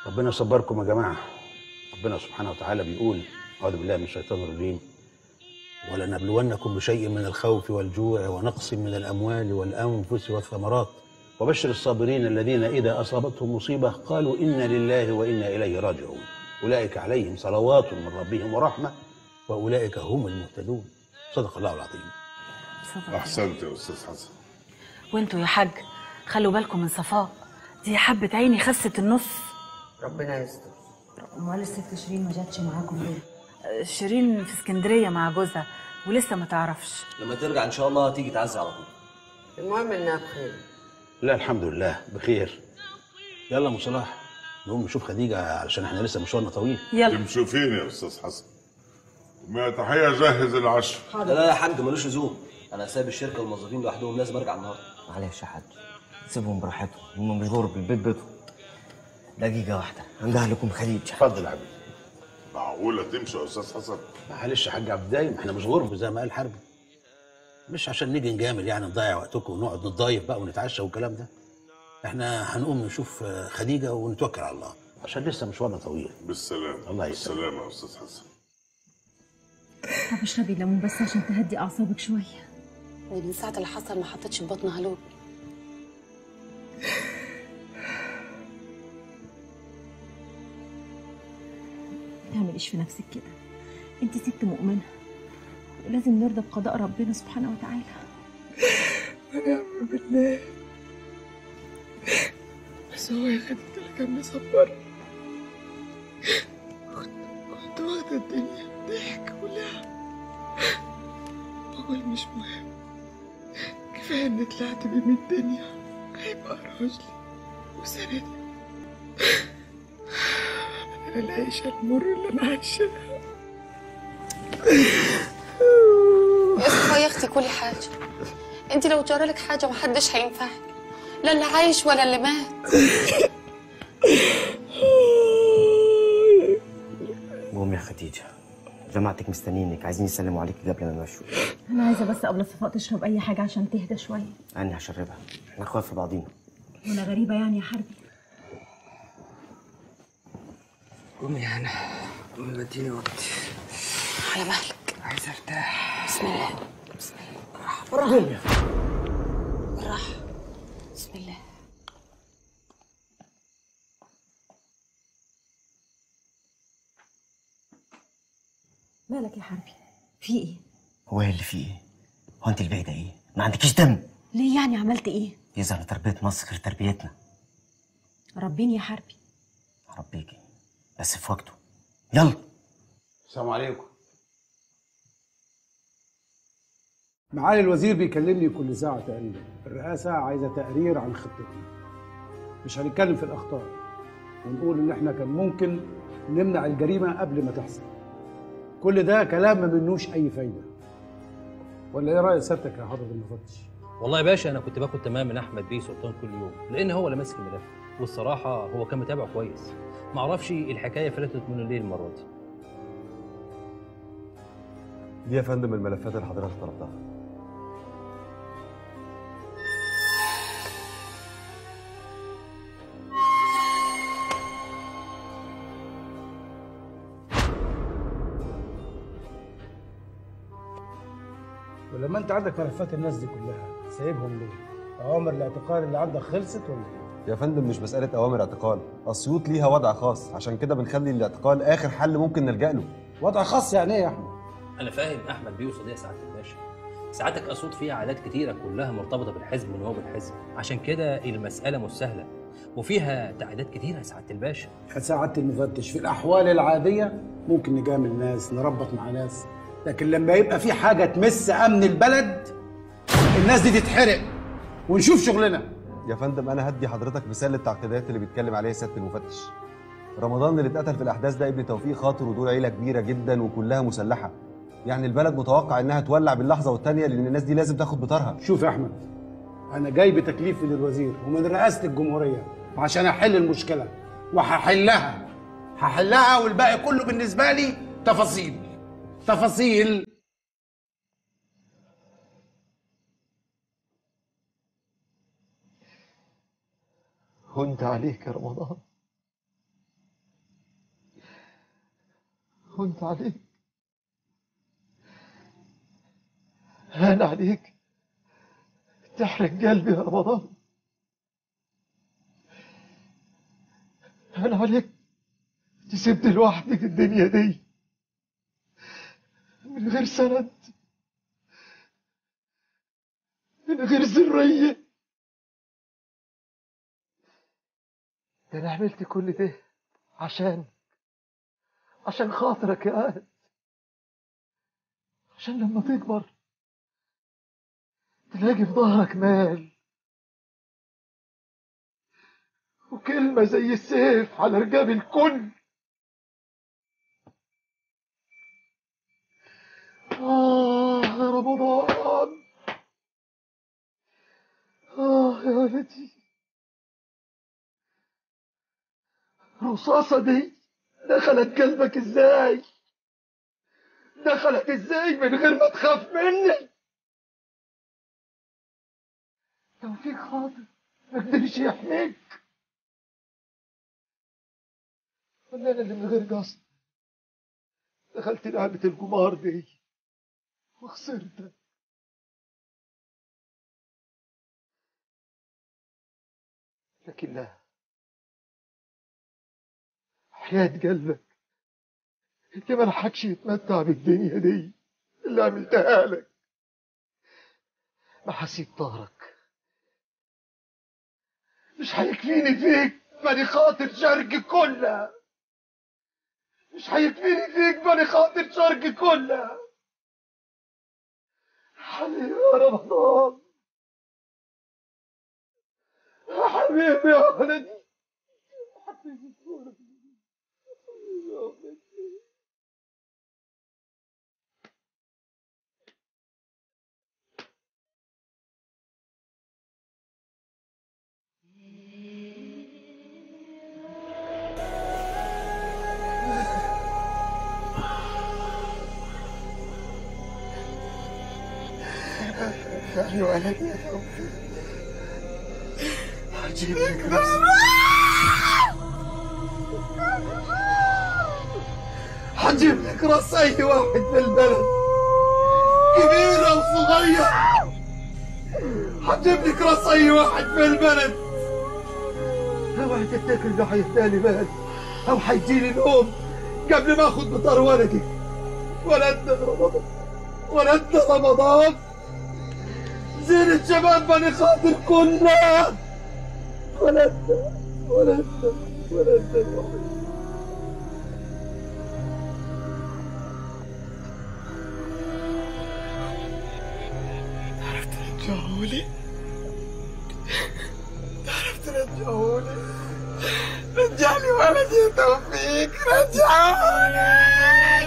ربنا يصبركم يا جماعه ربنا سبحانه وتعالى بيقول اعوذ بالله من الشيطان الرجيم ولنبلونكم بشيء من الخوف والجوع ونقص من الاموال والانفس والثمرات وبشر الصابرين الذين اذا اصابتهم مصيبه قالوا انا لله وانا اليه راجعون اولئك عليهم صلوات من ربهم ورحمه واولئك هم المهتدون صدق الله العظيم صدق. احسنت يا استاذ حسن وانتوا يا حاج خلوا بالكم من صفاء دي حبة عيني خست النص ربنا يستر امال الست شيرين ما جاتش معاكم ليه؟ شيرين في اسكندرية مع جوزها ولسه ما تعرفش لما ترجع ان شاء الله تيجي تعزي على طول المهم انها بخير لا الحمد لله بخير يلا ابو صلاح نقوم نشوف خديجه علشان احنا لسه مشوارنا طويل يلا تمشوا فين يا استاذ حسن ما تحية جهز العشاء لا لا يا حاج ملوش لزوم انا سايب الشركه والموظفين لوحدهم لازم ارجع النهارده معلش يا حاج سيبهم براحتهم هم مش غرب البيت بيتهم دقيقة واحدة عند أهلكم خليج اتفضل يا حبيبي معقولة تمشي يا استاذ حسن معلش يا حاج عبد الدايم احنا مش غرب زي ما قال حربي مش عشان نيجي نجامل يعني نضيع وقتكم ونقعد نتضايف بقى ونتعشى والكلام ده احنا هنقوم نشوف آه، خديجه ونتوكل على الله عشان لسه مشوارنا طويل بالسلامة الله يسلمك. بالسلامة يا استاذ حسن طب اشربي ليمون بس عشان تهدي اعصابك شويه دي من ساعة اللي حصل ما حطيتش في بطنها لوب ما تعمليش في نفسك كده انت ست مؤمنه ولازم نرضى بقضاء ربنا سبحانه وتعالى ونعم بالله بس هو يا خديجة اللي كان مصبر كنت كنت واخدة الدنيا ضحك ولعب بقول مش مهم كفاية إني طلعت بيه من الدنيا هيبقى راجلي وسندي أنا العيشة المر اللي أنا عايشاها يا صفا يا اختي كل حاجة انت لو جرالك حاجة محدش هينفعك لا اللي عايش ولا اللي مات قوم يا خديجة جماعتك مستنيينك عايزين يسلموا عليك قبل ما يمشوا انا عايزه بس قبل صفاء تشرب اي حاجه عشان تهدى شويه أنا هشربها احنا اخوات في بعضينا وانا غريبه يعني يا حربي قومي يا هنا قومي بديني وقت على مهلك عايز ارتاح بسم الله بسم الله قومي بالراحة بسم الله مالك يا حربي في ايه هو إيه اللي فيه ايه؟ هو انت البعيدة ايه؟ ما عندكيش دم ليه يعني عملت ايه يظهر تربية مصر غير تربيتنا ربيني يا حربي ربيكي بس في وقته يلا السلام عليكم معالي الوزير بيكلمني كل ساعة تقريبا الرئاسة عايزة تقرير عن خطتنا مش هنتكلم في الأخطاء ونقول إن إحنا كان ممكن نمنع الجريمة قبل ما تحصل كل ده كلام ما منوش أي فايدة ولا إيه رأي سيادتك يا حضرة المفتش؟ والله يا باشا انا كنت باخد تمام من احمد بيه سلطان كل يوم لان هو اللي ماسك الملف والصراحه هو كان متابع كويس ما اعرفش الحكايه فلتت منه ليه المره دي دي يا فندم الملفات اللي حضرتك طلبتها ولما أنت عندك ملفات الناس دي كلها سايبهم ليه؟ أوامر الاعتقال اللي عندك خلصت ولا إيه؟ يا فندم مش مسألة أوامر اعتقال أسيوط ليها وضع خاص عشان كده بنخلي الاعتقال آخر حل ممكن نلجأ له وضع خاص يعني إيه يا أحمد؟ انا فاهم احمد بيه وصديق سعاده الباشا ساعتك اسود فيها عادات كتيره كلها مرتبطه بالحزب ونواب الحزب عشان كده المساله مش سهله وفيها تعقيدات كتيره يا سعاده الباشا يا سعادة المفتش في الأحوال العادية ممكن نجامل ناس نربط مع ناس لكن لما يبقى في حاجة تمس أمن البلد الناس دي تتحرق ونشوف شغلنا يا فندم أنا هدي حضرتك مثال للتعقيدات اللي بيتكلم عليها سيادة المفتش رمضان اللي اتقتل في الأحداث ده ابن توفيق خاطر ودول عيلة كبيرة جدا وكلها مسلحة يعني البلد متوقع إنها تولع باللحظة والتانية لأن الناس دي لازم تاخد بطارها شوف يا أحمد أنا جاي بتكليف من الوزير ومن رئاسة الجمهورية عشان أحل المشكلة وهحلها هحلها والباقي كله بالنسبة لي تفاصيل تفاصيل هنت عليك يا رمضان هنت عليك هان عليك تحرق قلبي يا رمضان هان عليك تسيبني لوحدي في الدنيا دي من غير سند من غير ذرية ده أنا عملت كل ده عشان عشان خاطرك يا قائد عشان لما تكبر تلاقي في ظهرك مال وكلمة زي السيف على رقاب الكل آه يا رمضان آه يا ولدي الرصاصة دي دخلت قلبك ازاي دخلت ازاي من غير ما تخاف مني توفيق خاطر ما قدرش يحميك ولا انا اللي من غير قصد دخلت لعبة القمار دي وخسرتك لكن لا حياة قلبك انت ما لحقش يتمتع بالدنيا دي اللي عملتها لك ما حسيت ظهرك مش هيكفيني فيك ماني خاطر شرقي كلها مش هيكفيني فيك ماني خاطر شرقي كلها حبيبي يا رمضان يا حبيبي يا ولدي حبيبي يا ولدي يا ولدي يا ولدي يا توفيق هجيب لك راسي هجيب لك راس اي واحد في البلد كبير او صغير هجيب لك راس اي واحد في البلد اوعي تفتكر انه هيفتالي بال او هيجيلي نوم قبل ما اخد بطار ولدي ولا انت رمضان ولا انت رمضان زين الشباب بني خاطر كلنا ولا انت ولا انت ولا انت تعرف ترجعهولي تعرف ترجعهولي رجع لي ولدي يا توفيق رجعهولي